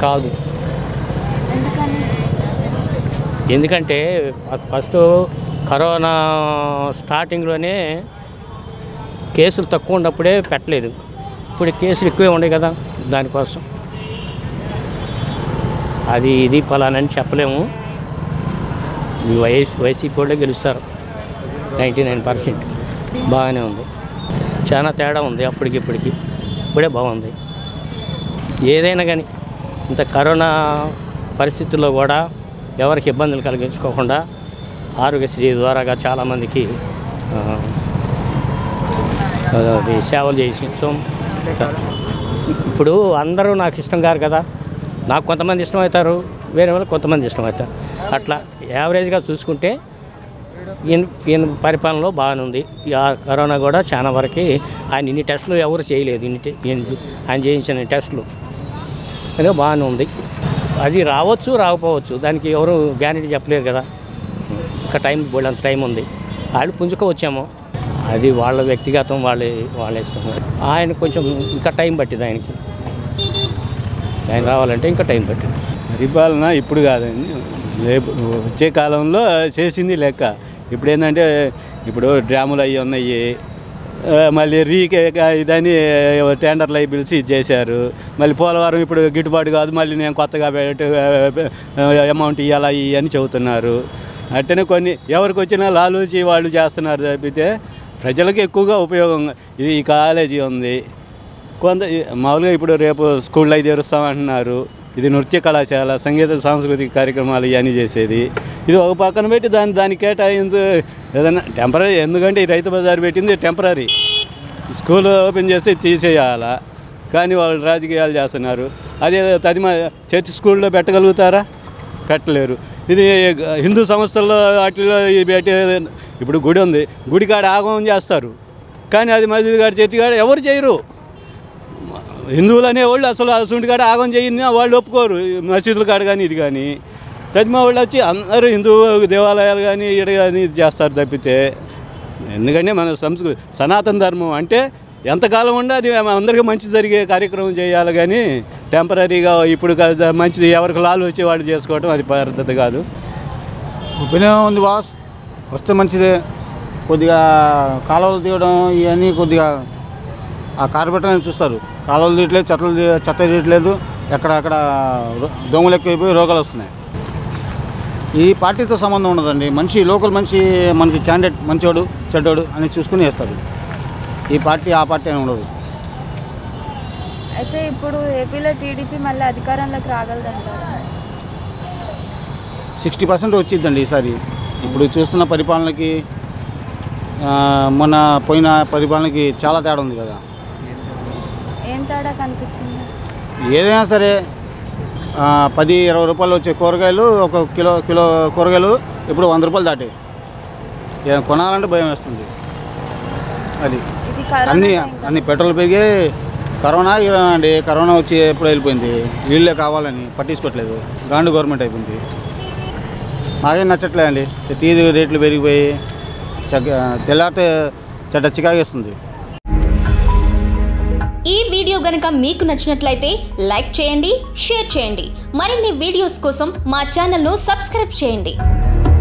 కాదు ఎందుకని ఎందుకంటే ఫస్ట్ కరోనా స్టార్టింగ్లోనే కేసులు తక్కువ ఉన్నప్పుడే పెట్టలేదు ఇప్పుడు కేసులు ఎక్కువే ఉన్నాయి కదా దానికోసం అది ఇది ఫలానని చెప్పలేము ఈ వై వైసీపీ వాళ్ళే గెలుస్తారు నైంటీ నైన్ పర్సెంట్ బాగానే ఉంది చాలా తేడా ఉంది అప్పటికి ఇప్పటికి ఇప్పుడే బాగుంది ఏదైనా కానీ ఇంత కరోనా పరిస్థితుల్లో కూడా ఎవరికి ఇబ్బందులు కలిగించుకోకుండా ఆరోగ్యశ్రీ ద్వారాగా చాలామందికి ఆ, అది సేవలు చేసి ఇప్పుడు అందరూ నాకు ఇష్టం కారు కదా నాకు కొంతమంది ఇష్టం అవుతారు వేరే వాళ్ళు కొంతమంది ఇష్టం అవుతారు అట్లా యావరేజ్గా చూసుకుంటే ఈయన ఈయన పరిపాలనలో బాగానే ఉంది ఈ ఆ కరోనా కూడా చాలా వరకు ఆయన ఇన్ని టెస్టులు ఎవరు చేయలేదు ఇన్ని టె- ఈయన- ఆయన చేయించిన టెస్టులు ఏదో బాగానే ఉంది అది రావచ్చు రాకపోవచ్చు దానికి ఎవరు గ్యారెంటీ చెప్పలేరు కదా ఇంకా టైం బోళ్ళంత టైం ఉంది వాళ్ళు పుంజుకోవచ్చేమో అది వాళ్ళ వ్యక్తిగతం వాళ్ళ వాళ్ళ ఇష్టం ఆయన కొంచెం ఇంకా టైం పట్టింది ఆయనకి ఆయన రావాలంటే ఇంకా టైం పట్టింది పరిపాలన ఇప్పుడు కాదండి రేపు వచ్చే కాలంలో చేసింది లెక్క ఇప్పుడు ఏంటంటే ఇప్పుడు డ్రాములు అవి ఉన్నాయి ఆ, మళ్ళీ రీకే ఇదని టెండర్లు అవి పిలిచి ఇది చేశారు మళ్ళీ పోలవరం ఇప్పుడు గిట్టుబాటు కాదు మళ్ళీ నేను కొత్తగా పెట్టు అమౌంట్ ఇవ్వాలా ఇవి అని చెబుతున్నారు అట్టనే కొన్ని ఎవరికి వచ్చినా లాలూచి వాళ్ళు చేస్తున్నారు తప్పితే ప్రజలకు ఎక్కువగా ఉపయోగం ఇది ఈ కాలేజీ ఉంది కొంత మామూలుగా ఇప్పుడు రేపు స్కూల్లో అయి తెరుస్తామంటున్నారు ఇది నృత్య కళాశాల సంగీత సాంస్కృతిక కార్యక్రమాలు ఇవన్నీ చేసేది ఇది ఒక పక్కన పెట్టి దాన్ని దాన్ని కేటాయించు ఏదైనా టెంపరీ ఎందుకంటే ఈ రైతు బజార్ పెట్టింది టెంపరీ స్కూల్ ఓపెన్ చేస్తే తీసేయాలా కానీ వాళ్ళు రాజకీయాలు చేస్తున్నారు అదే తదిమ చర్చ్ స్కూల్లో పెట్టగలుగుతారా పెట్టలేరు ఇది హిందూ సంస్థల్లో వాటిలో ఇది పెట్టి ఇప్పుడు గుడి ఉంది గుడి కాడ ఆగమం చేస్తారు కానీ అది మసీదు కాడ చర్చి కాడ ఎవరు చేయరు హిందువులు అనేవాళ్ళు అసలు అసలు కాడ ఆగం చేయని వాళ్ళు ఒప్పుకోరు ఈ మసీదుల కాడ కానీ ఇది కానీ తదిమా వాళ్ళు వచ్చి అందరూ హిందూ దేవాలయాలు కానీ ఇక్కడ కానీ ఇది చేస్తారు తప్పితే ఎందుకంటే మన సంస్కృతి సనాతన ధర్మం అంటే ఎంతకాలం ఉండే అది అందరికీ మంచి జరిగే కార్యక్రమం చేయాలి కానీ టెంపరీగా ఇప్పుడు కాదు, మంచిది ఎవరికి లాలు వచ్చి వాళ్ళు చేసుకోవడం అది పద్ధతి కాదు ఒపీనియన్ ఉంది బాస్ వస్తే మంచిదే కొద్దిగా కాలువలు తీయడం ఇవన్నీ కొద్దిగా ఆ కార్పొరేటర్ చూస్తారు కాలువలు తీయట్లేదు చెత్తలు తీ- చెత్త తీయట్లేదు ఎక్కడక్కడ రో- దోమలు ఎక్కువైపోయి రోగాలు వస్తున్నాయి ఈ పార్టీతో సంబంధం ఉండదండి మనిషి లోకల్ మనిషి మనకి క్యాండిడేట్ మంచోడు చెడ్డోడు అని చూసుకుని వేస్తారు ఈ పార్టీ ఆ పార్టీ అని ఉండదు అయితే ఇప్పుడు ఏపీలో టీడీపీ మళ్ళీ అధికారంలోకి రాగలదంటారా సిక్స్టీ పర్సెంట్ వచ్చిందండి ఈసారి ఇప్పుడు చూస్తున్న పరిపాలనకి ఆ, మొన్న పోయిన పరిపాలనకి చాలా తేడా ఉంది కదా ఏం తేడా కనిపించింది ఏదైనా సరే ఆ, పది ఇరవై రూపాయలు వచ్చే కూరగాయలు ఒక కిలో కిలో కూరగాయలు ఇప్పుడు వంద రూపాయలు దాటాయి ఏ- కొనాలంటే భయం వేస్తుంది అది ఇది కరోనా అన్ని టైం కదా. అన్ని పెట్రోల్ పెరిగి కరోనా ఇలా అండి కరోనా వచ్చి ఎప్పుడు వెళ్ళిపోయింది వీళ్ళే కావాలని పట్టించుకోవట్లేదు గాండు గవర్నమెంట్ అయిపోయింది మాకేం నచ్చట్లేదు అండి ప్రతిదీ రేట్లు పెరిగిపోయి చక్క తెల్లారితే చెడ్డ చికాగేస్తుంది ఈ వీడియో గనుక మీకు నచ్చినట్లయితే లైక్ చేయండి షేర్ చేయండి మరిన్ని వీడియోస్ కోసం మా ఛానల్ను సబ్స్క్రైబ్ చేయండి